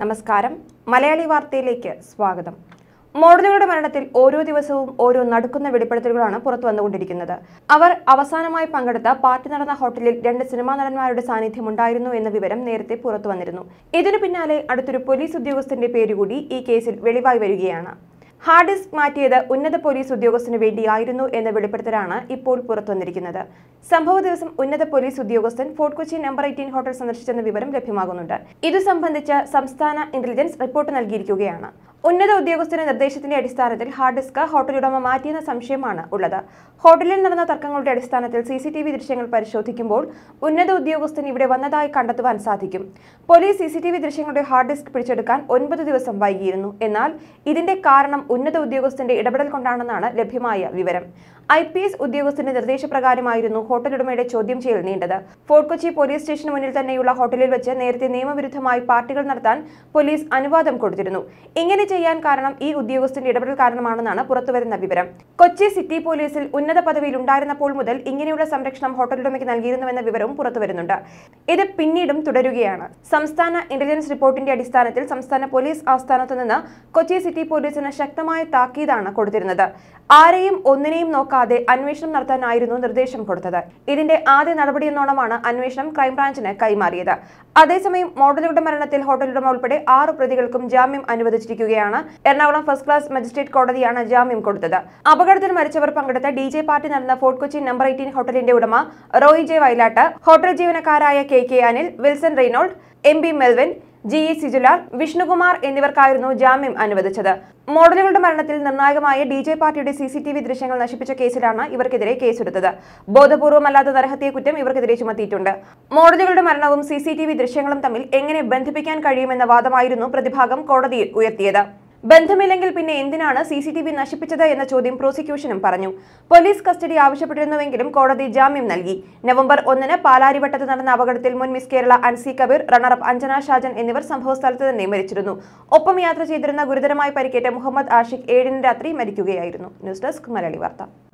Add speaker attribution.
Speaker 1: നമസ്കാരം മലയാളി വാർത്തയിലേക്ക് സ്വാഗതം മോഡലുകളുടെ മരണത്തിൽ ഓരോ ദിവസവും ഓരോ നടുക്കുന്ന വെളിപ്പെടുത്തലുകളാണ് പുറത്തു വന്നുകൊണ്ടിരിക്കുന്നത് അവർ അവസാനമായി പങ്കെടുത്ത പാർട്ടി നടന്ന ഹോട്ടലിൽ രണ്ട് സിനിമാ നടന്മാരുടെ സാന്നിധ്യം ഉണ്ടായിരുന്നു എന്ന വിവരം നേരത്തെ പുറത്തു വന്നിരുന്നു ഇതിനു പിന്നാലെ അടുത്തൊരു പോലീസ് ഉദ്യോഗസ്ഥന്റെ പേരുകൂടി ഈ കേസിൽ വെളിവായി വരികയാണ് ഹാർഡ് ഡിസ്ക് മാറ്റിയത് ഉന്നത പോലീസ് ഉദ്യോഗസ്ഥന് വേണ്ടിയായിരുന്നു എന്ന വെളിപ്പെടുത്തലാണ് ഇപ്പോൾ പുറത്തുവന്നിരിക്കുന്നത് സംഭവ ദിവസം ഉന്നത പോലീസ് ഉദ്യോഗസ്ഥൻ fort Kochi number eighteen hotel സന്ദർശിച്ചെന്ന വിവരം ലഭ്യമാകുന്നുണ്ട് ഇതു സംബന്ധിച്ച് സംസ്ഥാന ഇന്റലിജൻസ് റിപ്പോർട്ട് നൽകിയിരിക്കുകയാണ് ഉന്നത ഉദ്യോഗസ്ഥന്റെ നിർദ്ദേശത്തിന്റെ അടിസ്ഥാനത്തിൽ ഹാർഡ് ഡിസ്ക് ഹോട്ടൽ ഉടമ മാറ്റിയെന്ന സംശയമാണ് ഉള്ളത് ഹോട്ടലിൽ നടന്ന തർക്കങ്ങളുടെ അടിസ്ഥാനത്തിൽ സി സി ടി വി ദൃശ്യങ്ങൾ പരിശോധിക്കുമ്പോൾ ഉന്നത ഉദ്യോഗസ്ഥൻ ഇവിടെ വന്നതായി കണ്ടെത്തുവാൻ സാധിക്കും police C C T V ദൃശ്യങ്ങളുടെ ഹാർഡ് ഡിസ്ക് പിടിച്ചെടുക്കാൻ ഒൻപത് ദിവസം വൈകിയിരുന്നു എന്നാൽ ഇതിന്റെ കാരണം ഉന്നത ഉദ്യോഗസ്ഥന്റെ ഇടപെടൽ കൊണ്ടാണെന്നാണ് ലഭ്യമായ വിവരം ഐ പി എസ് ഉദ്യോഗസ്ഥന്റെ നിർദ്ദേശപ്രകാരമായിരുന്നു ഹോട്ടൽ ഉടമയുടെ ചോദ്യം ചെയ്യൽ നീണ്ടത് ഫോർട്ട് കൊച്ചി പോലീസ് സ്റ്റേഷന് മുന്നിൽ തന്നെയുള്ള ഹോട്ടലിൽ വെച്ച് നേരത്തെ നിയമവിരുദ്ധമായി പാർട്ടികൾ നടത്താൻ പോലീസ് അനുവാദം കൊടുത്തിരുന്നു ഇങ്ങനെ ചെയ്യാൻ കാരണം ഈ ഉദ്യോഗസ്ഥന്റെ ഇടപെടൽ കാരണമാണെന്നാണ് പുറത്തുവരുന്ന വിവരം കൊച്ചി സിറ്റി പോലീസിൽ ഉന്നത പദവിയിൽ ഉണ്ടായിരുന്നപ്പോൾ മുതൽ ഇങ്ങനെയുള്ള സംരക്ഷണം ഹോട്ടൽ ഉടമയ്ക്ക് നൽകിയിരുന്നുവെന്ന വിവരവും പുറത്തുവരുന്നുണ്ട് ഇത് പിന്നീടും തുടരുകയാണ് സംസ്ഥാന ഇന്റലിജൻസ് റിപ്പോർട്ടിന്റെ അടിസ്ഥാനത്തിൽ സംസ്ഥാന പോലീസ് ആസ്ഥാനത്ത് നിന്ന് കൊച്ചി സിറ്റി പോലീസിന് ശക്തമായ താക്കീതാണ് കൊടുത്തിരുന്നത് ആരെയും ഒന്നിനെയും നോക്കാതെ അന്വേഷണം നടത്താനായിരുന്നു നിർദ്ദേശം കൊടുത്തത് ഇതിന്റെ ആദ്യ നടപടിയെന്നോണമാണ് അന്വേഷണം ക്രൈംബ്രാഞ്ചിന് കൈമാറിയത് അതേസമയം മോഡലുകളുടെ മരണത്തിൽ ഹോട്ടൽ ഉടമ ഉൾപ്പെടെ ആറ് പ്രതികൾക്കും ജാമ്യം അനുവദിച്ചിരിക്കുകയാണ് എറണാകുളം ഫസ്റ്റ് ക്ലാസ് മജിസ്ട്രേറ്റ് കോടതിയാണ് ജാമ്യം കൊടുത്തത് അപകടത്തിൽ മരിച്ചവർ പങ്കെടുത്ത ഡി ജെ പാർട്ടി നടന്ന ഫോർട്ട് കൊച്ചി നമ്പർ എയ്റ്റീൻ ഹോട്ടലിന്റെ ഉടമ റോയ് ജെ വയലാട്ട് ഹോട്ടൽ ജീവനക്കാരായ K K Anil Wilson Reynold M B Melvin G E Sijulal Vishnukumar എന്നിവർക്കായിരുന്നു ജാമ്യം അനുവദിച്ചത് മോഡലുകളുടെ മരണത്തിൽ നിർണായകമായ ഡി ജെ പാർട്ടിയുടെ സി സി ടി വി ദൃശ്യങ്ങൾ നശിപ്പിച്ച കേസിലാണ് ഇവർക്കെതിരെ കേസെടുത്തത് ബോധപൂർവമല്ലാത്ത നരഹത്യ കുറ്റം ഇവർക്കെതിരെ ചുമത്തിയിട്ടുണ്ട് മോഡലുകളുടെ മരണവും സി സി ടി വി ദൃശ്യങ്ങളും തമ്മിൽ എങ്ങനെ ബന്ധിപ്പിക്കാൻ കഴിയുമെന്ന വാദമായിരുന്നു പ്രതിഭാഗം കോടതിയിൽ ഉയർത്തിയത് ബന്ധമില്ലെങ്കിൽ പിന്നെ എന്തിനാണ് സി സി ടി വി നശിപ്പിച്ചത് എന്ന ചോദ്യം പ്രോസിക്യൂഷനും പറഞ്ഞു പോലീസ് കസ്റ്റഡി ആവശ്യപ്പെട്ടിരുന്നുവെങ്കിലും കോടതി ജാമ്യം നൽകി നവംബർ ഒന്നിന് പാലാരിവട്ടത്ത് നടന്ന അപകടത്തിൽ മുൻ മിസ് കേരള അൻസി കബീർ റണ്ണറപ്പ് അഞ്ജന ഷാജൻ എന്നിവർ സംഭവസ്ഥലത്ത് തന്നെ മരിച്ചിരുന്നു ഒപ്പം യാത്ര ചെയ്തിരുന്ന ഗുരുതരമായി പരിക്കേറ്റ മുഹമ്മദ് ആഷിഖ് ഏഴിന് രാത്രി മരിക്കുകയായിരുന്നു ന്യൂസ് ഡെസ്ക് മലയാളി വാർത്ത